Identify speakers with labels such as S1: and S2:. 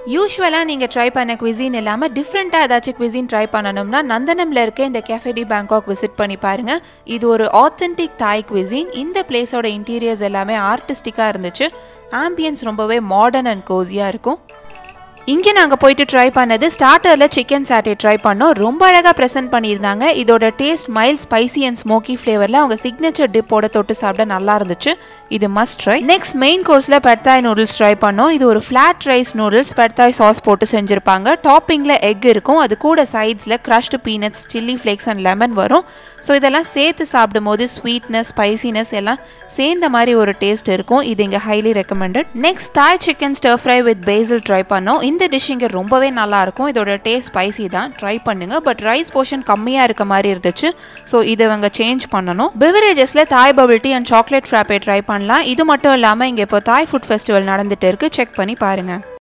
S1: யூஸ்வலாக நீங்கள் ட்ரை பண்ண குவிசின் இல்லாமல் டிஃப்ரெண்ட்டாக ஏதாச்சும் குவிசின் ட்ரை பண்ணணும்னா நந்தனம்ல இருக்க இந்த கேஃபே டி பேங்காக் விசிட் பண்ணி பாருங்கள் இது ஒரு ஆத்தென்டிக் தாய் குவிசின் இந்த பிளேஸோட இன்டீரியர்ஸ் எல்லாமே ஆர்டிஸ்டிக்காக இருந்துச்சு ஆம்பியன்ஸ் ரொம்பவே மாடர்ன் அண்ட் கோஸியாக இருக்கும் இங்கே நாங்கள் போயிட்டு ட்ரை பண்ணது ஸ்டார்டரில் சிக்கன் சாட்டே ட்ரை பண்ணோம் ரொம்ப அழகாக ப்ரெசென்ட் பண்ணியிருந்தாங்க இதோட taste mild spicy and smoky ஃப்ளேவரில் அவங்க சிக்னேச்சர் டிப்போட தொட்டு சாப்பிட நல்லா இருந்துச்சு இது மஸ்ட் ட்ரை நெக்ஸ்ட் மெயின் கோர்ஸில் பெட்தாய் நூடுல்ஸ் ட்ரை பண்ணோம் இது ஒரு flat rice noodles pad thai sauce போட்டு செஞ்சுருப்பாங்க டாப்பிங்கில் எக் இருக்கும் அது கூட சைட்ஸில் crushed peanuts chilli flakes and lemon வரும் ஸோ இதெல்லாம் சேர்த்து சாப்பிடும்போது ஸ்வீட்னஸ் ஸ்பைசினஸ் எல்லாம் சேர்ந்த மாதிரி ஒரு டேஸ்ட் இருக்கும் இது இங்கே highly recommended next Thai chicken stir fry with basil try பண்ணோம் இந்த டிஷ் இங்கே ரொம்பவே நல்லா இருக்கும் இதோட டேஸ்ட் ஸ்பைசி தான் ட்ரை பண்ணுங்க பட் ரைஸ் போர்ஷன் கம்மியாக இருக்க மாதிரி இருந்துச்சு ஸோ இதை இவங்க சேஞ்ச் பண்ணணும் பிவரேஜஸில் Thai bubble tea and chocolate frappe try பண்ணலாம் இது மட்டும் இல்லாமல் இங்கே இப்போ தாய் ஃபுட் ஃபெஸ்டிவல் நடந்துட்டு இருக்கு செக் பண்ணி பாருங்கள்